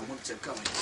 Amount check ஆகும்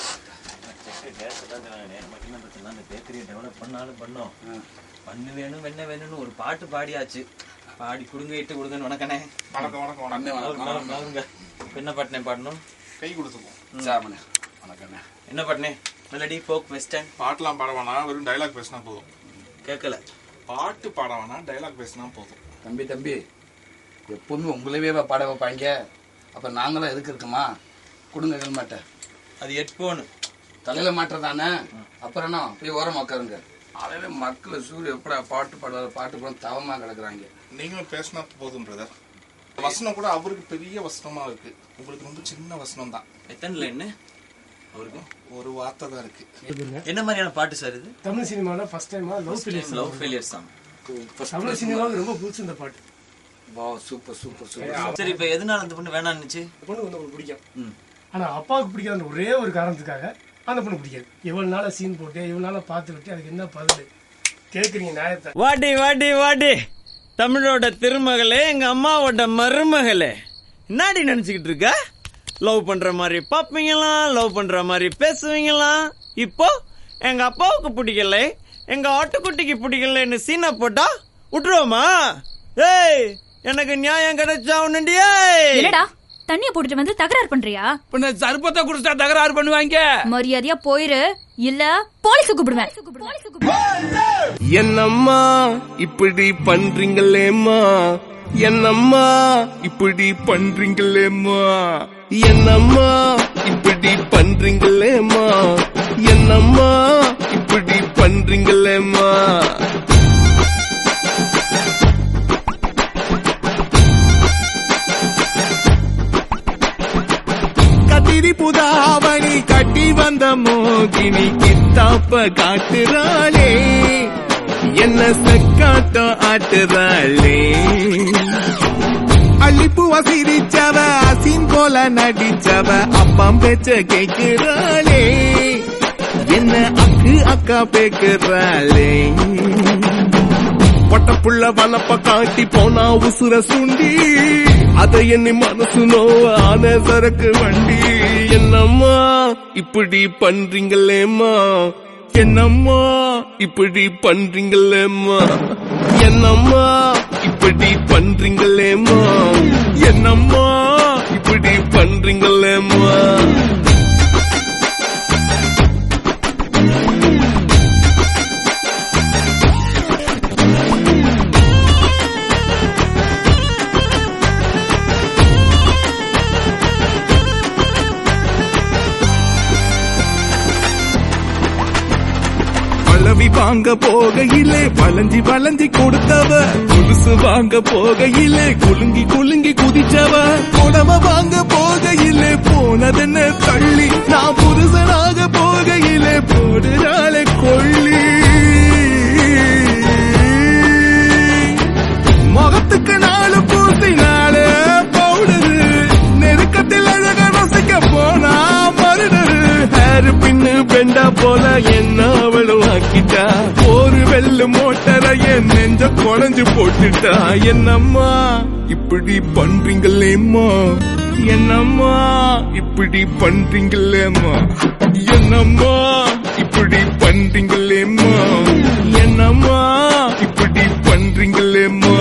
அந்த பேக்கரியை develop பண்ணாலும் பண்ணோம் பண்ணு வேணும் வெண்ணெய் வேணும்னு ஒரு பாட்டு பாடியாச்சு பாடி கொடுங்க இட்டு கொடுங்கன்னு வணக்கண்ணே வணக்கம் வணக்கம் வணக்கம் அண்ணே வணக்கம் நலம், நலங்க. என்ன பாட்டுனே பாடணும் கை கொடுத்துக்குவோம் சாமண்ணே வணக்கண்ணே என்ன பாட்டுனே மெலடி ஃபோக் வெஸ்டர்ன் பாட்டுலாம் பாட வேணாம் வெறும் டைலாக் பேசினா போதும் கேட்கல பாட்டு பாட வேணாம் டைலாக் பேசினா போதும் தம்பி தம்பி எப்போதுமே உங்களவே பாட வைப்பாங்க அப்ப நாங்களும் எதுக்கு இருக்குமா கொடுங்க ஹெல்மெட்டை அது ஹெட்ஃபோனு தலையில மாட்டுறதானே அப்புறம் என்ன போய் ஓரம் உட்காருங்க அதையே மக்கள் சூரிய எப்படா பாட்டு பாடுவார் பாட்டு பாட தவமா கிடக்குறாங்க நீங்களும் பேசினா போதும் பிரதர் வசனம் கூட அவருக்கு பெரிய வசனமா இருக்கு உங்களுக்கு ரொம்ப சின்ன வசனம் தான் எத்தனை லைன் அவருக்கு ஒரு வார்த்தை தான் இருக்கு என்ன மாதிரியான பாட்டு சார் இது தமிழ் சினிமால ஃபர்ஸ்ட் டைமா love failures love failure song Tamil சினிமாவுக்கு ரொம்ப பிடிச்ச இந்த பாட்டு வா சூப்பர் சூப்பர் சூப்பர் சரி இப்போ எதனால அந்த பொண்ணு வேணான்னுச்சு இந்த பொண்ணு வந்து உங்களுக்கு பிடிக்கும் ம் ஆனா அப்பாவுக்கு பிடிக்காத அந்த ஒரே ஒரு காரணத்துக்காக அந்த பொண்ணு பிடிக்காது இவ்வளவு நாள சீன் போட்டு இவ்வளவு நாள பார்த்து விட்டு அதுக்கு என்ன பதில் கேக்குறீங்க நியாயத்தை வாடி வாடி வாடி தமிழோட திருமகளே எங்க அம்மாவோட மருமகளே என்னாடி நினைச்சுக்கிட்டு இருக்க லவ் பண்ற மாதிரி பாப்பீங்களாம் லவ் பண்ற மாதிரி பேசுவீங்களாம் இப்போ எங்க அப்பாவுக்கு பிடிக்கல எங்க ஆட்டுக்குட்டிக்கு பிடிக்கலன்னு சீனை போட்டா விட்டுருவோமா ஏய் எனக்கு நியாயம் கிடைச்சா உன்னுண்டியே என்னடா தண்ணிய போட்டுட்டு வந்து தகராறு பண்றியா பின்ன சர்பத்தை குடிச்சா தகராறு பண்ணுவாங்க மரியாதையா போயிரு இல்ல போலீஸ் கூப்பிடுவேன் என்னம்மா இப்படி பண்றீங்களேம்மா என்னம்மா இப்படி பண்றீங்களேம்மா என்னம்மா இப்படி பண்றீங்களேம்மா என்னம்மா இப்படி பண்றீங்களேம்மா கத்திரி புதாவணி கட்டி வந்த மோகினி கித்தாப்ப காட்டுறாளே என்ன செக்காட்டம் ஆட்டுறாளே அள்ளிப்பூவ சிரிச்சவ அசின் போல நடிச்சவ அப்பம் பேச்ச கேக்குறாளே என்ன அக்கு அக்கா பேக்குறாளே பொட்டப்புள்ள வனப்ப காட்டி போனா உசுர சுண்டி அத எண்ணி மனசு நோவ ஆன சரக்கு வண்டி என்னம்மா இப்படி பண்றீங்களேம்மா என்னம்மா இப்படி பண்றீங்களேம்மா என்னம்மா இப்படி பண்றீங்களேம்மா என்னம்மா இப்படி பண்றீங்களேம்மா பழவி வாங்க போகையிலே வளைஞ்சி வளைஞ்சி கொடுத்தவ கொலுசு வாங்க போகையிலே குலுங்கி குலுங்கி குதிச்சவ புடவ வாங்க போகையிலே போனதென்ன தள்ளி நான் புருஷனாக போகையிலே போடுறாளே கொள்ளி முகத்துக்கு நாலு பூசி நாலு பவுடரு நெருக்கத்தில் அழக ரசிக்க போனா மருடரு ஹேர் பின்னு பெண்டா போல என்ன அவளும் ஆக்கிட்டா ஒரு வெள்ளு மோட்டரை என் நெஞ்ச குழஞ்சு போட்டுட்டா என்னம்மா இப்படி பண்றீங்களேம்மா என்னம்மா இப்படி பண்றீங்களேம்மா என்னம்மா இப்படி பண்றீங்களேம்மா என்னம்மா இப்படி பண்றீங்களேம்மா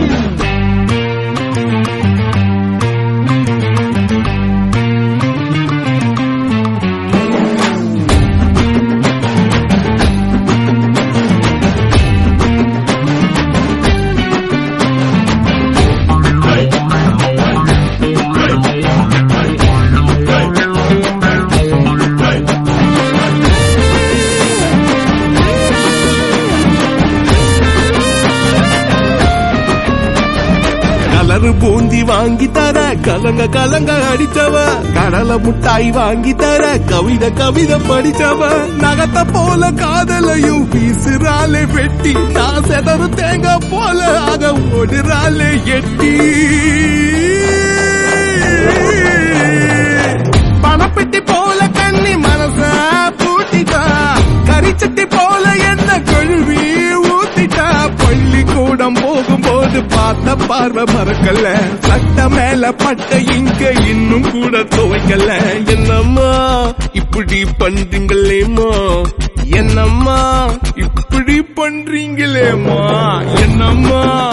கலரு பூந்தி வாங்கி தர கலங்க கலங்க அடிச்சவ கடலை முட்டாய் வாங்கி தர கவிதை கவிதை படிச்சவ நகத்த போல காதலையும் வீசுறாளே வெட்டி நான் செதறு தேங்காய் போல ஆக ஓடுறாளே எட்டி பணப்பெட்டி போல கண்ணி மனச பூட்டிட்டா கரிச்சட்டி போல என்ன கழுவி ஊத்திட்டா பள்ளிக்கூடம் போகும்போது பார்த்த பார்வை மறக்கல சட்ட மேல பட்ட இங்க இன்னும் கூட துவைக்கல என்னம்மா இப்படி பண்றீங்களேம்மா என்னம்மா இப்படி பண்றீங்களேம்மா என்னம்மா